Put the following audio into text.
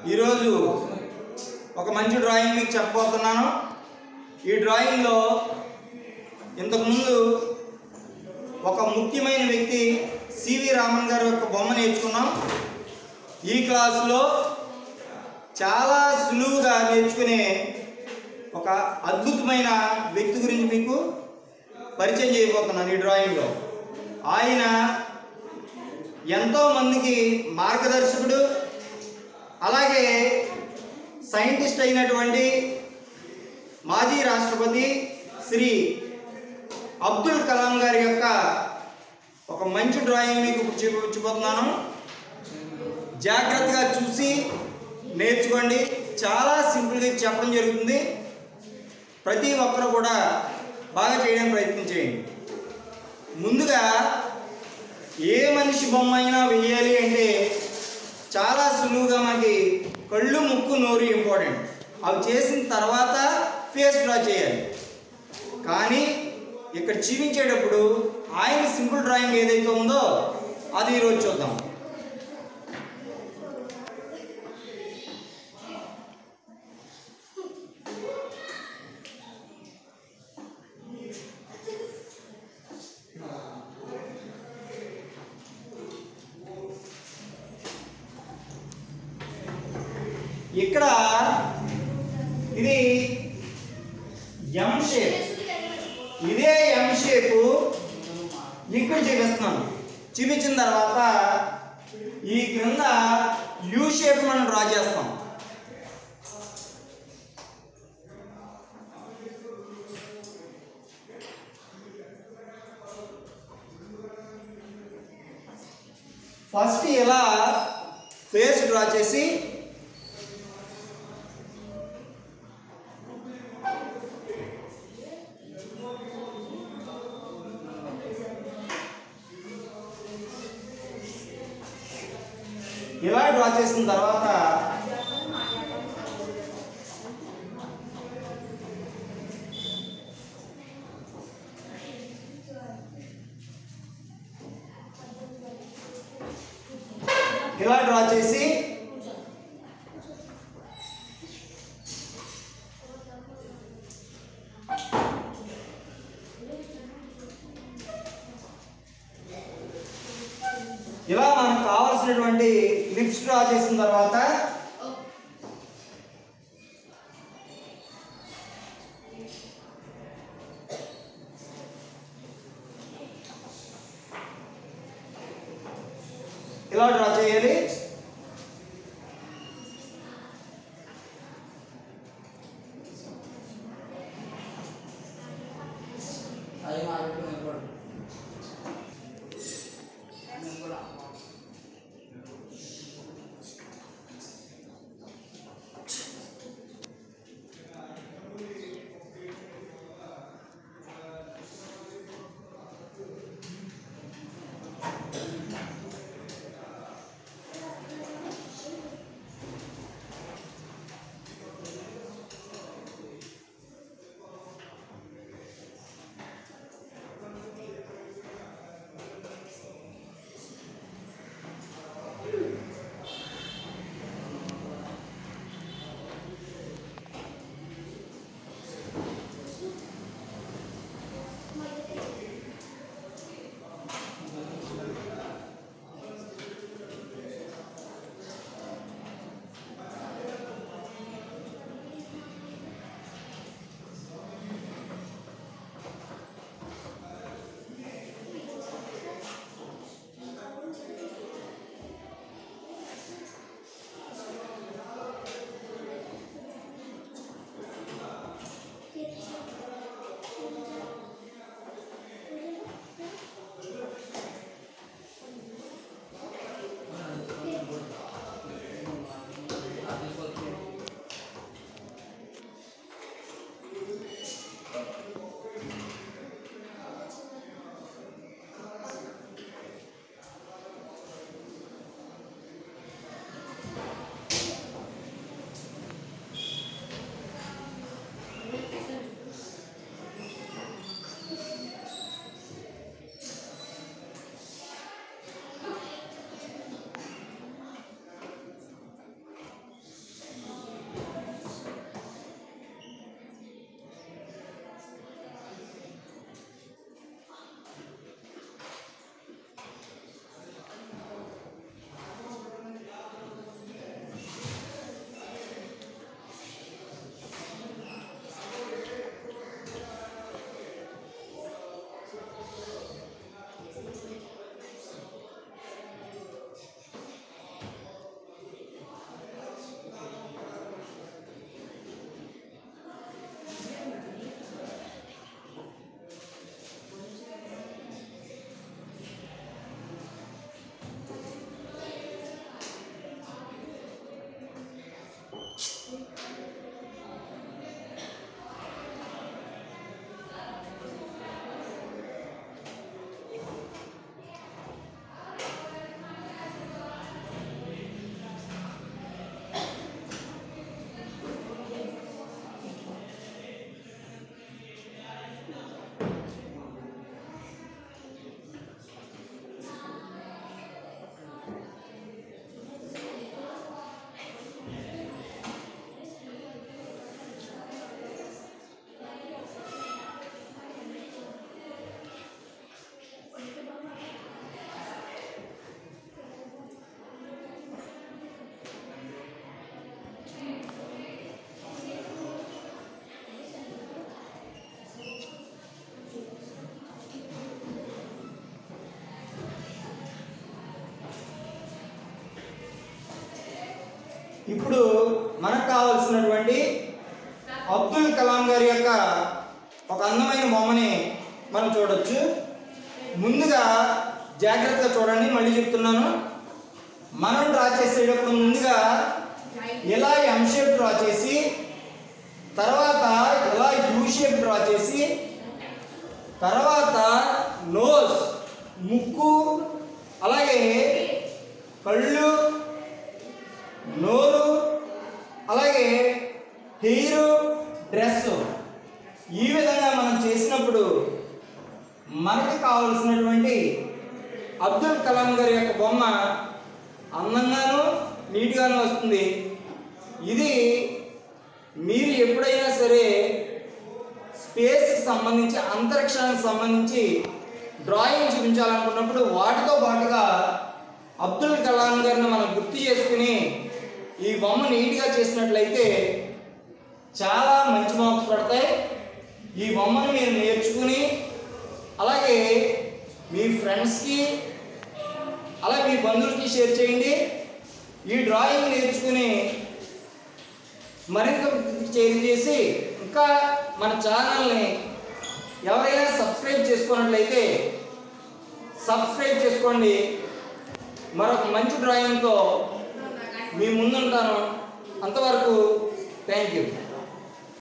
ఈరోజు ఒక మంచి డ్రాయింగ్ మీకు చెప్పబోతున్నాను ఈ డ్రాయింగ్లో ఇంతకుముందు ఒక ముఖ్యమైన వ్యక్తి సివి రామన్ గారి యొక్క బొమ్మ నేర్చుకున్నాం ఈ క్లాసులో చాలా సులువుగా నేర్చుకునే ఒక అద్భుతమైన వ్యక్తి గురించి మీకు పరిచయం చేయబోతున్నాను ఈ డ్రాయింగ్లో ఆయన ఎంతో మందికి మార్గదర్శకుడు అలాగే సైంటిస్ట్ అయినటువంటి మాజీ రాష్ట్రపతి శ్రీ అబ్దుల్ కలాం గారి యొక్క ఒక మంచి డ్రాయింగ్ మీకు చూపించబోతున్నాను జాగ్రత్తగా చూసి నేర్చుకోండి చాలా సింపుల్గా చెప్పడం జరుగుతుంది ప్రతి ఒక్కరు కూడా బాగా చేయడానికి ప్రయత్నం చేయండి ముందుగా ఏ మనిషి బొమ్మ అయినా వెయ్యాలి అంటే చాలా సులువుగా మనకి కళ్ళు ముక్కు నోరు ఇంపార్టెంట్ అవి చేసిన తర్వాత ఫేస్ డ్రా చేయాలి కానీ ఇక్కడ చూపించేటప్పుడు ఆయన సింపుల్ డ్రాయింగ్ ఏదైతే ఉందో అది ఈరోజు చూద్దాం ఇక్కడ ఇది ఎం షేప్ ఇదే ఎం షేపు ఇక్కడ చూపిస్తున్నాను చూపించిన తర్వాత ఈ క్రింద యూ షేప్ మనం డ్రా చేస్తాం ఫస్ట్ ఇలా ఫేస్ డ్రా చేసి ఇలా డ్రా చేసిన తర్వాత ఇలా డ్రా చేసి ఇలా మనకు కావాల్సినటువంటి లిప్స్ డ్రా చేసిన తర్వాత ఇలా డ్రా చేయాలి అది మార్కెట్ నిలబడు నేను కూడా ఇప్పుడు మనకు కావాల్సినటువంటి అబ్దుల్ కలాం గారి యొక్క ఒక అందమైన బొమ్మని మనం చూడొచ్చు ముందుగా జాగ్రత్తగా చూడండి మళ్ళీ చెప్తున్నాను మనం డ్రా చేసేటప్పుడు ముందుగా ఇలా ఎం షేప్ డ్రా చేసి తర్వాత ఇలా యూ షేప్ డ్రా చేసి తర్వాత నోస్ ముక్కు అలాగే కళ్ళు నోరు అలాగే హెయిర్ డ్రెస్ ఈ విధంగా మనం చేసినప్పుడు మనకి కావలసినటువంటి అబ్దుల్ కలాం గారి యొక్క బొమ్మ అందంగాను నీట్గాను వస్తుంది ఇది మీరు ఎప్పుడైనా సరే స్పేస్ సంబంధించి అంతరిక్షానికి సంబంధించి డ్రాయింగ్ చూపించాలనుకున్నప్పుడు వాటితో పాటుగా అబ్దుల్ కలాం గారిని మనం గుర్తు చేసుకుని ఈ బొమ్మ నీట్గా చేసినట్లయితే చాలా మంచి మార్క్స్ పడతాయి ఈ బొమ్మను మీరు నేర్చుకుని అలాగే మీ ఫ్రెండ్స్కి అలాగే మీ బంధువులకి షేర్ చేయండి ఈ డ్రాయింగ్ నేర్చుకుని మరింత చేరి చేసి ఇంకా మన ఛానల్ని ఎవరైనా సబ్స్క్రైబ్ చేసుకున్నట్లయితే సబ్స్క్రైబ్ చేసుకోండి మరొక మంచి డ్రాయింగ్తో మీ ముందుంటాను అంతవరకు థ్యాంక్ యూ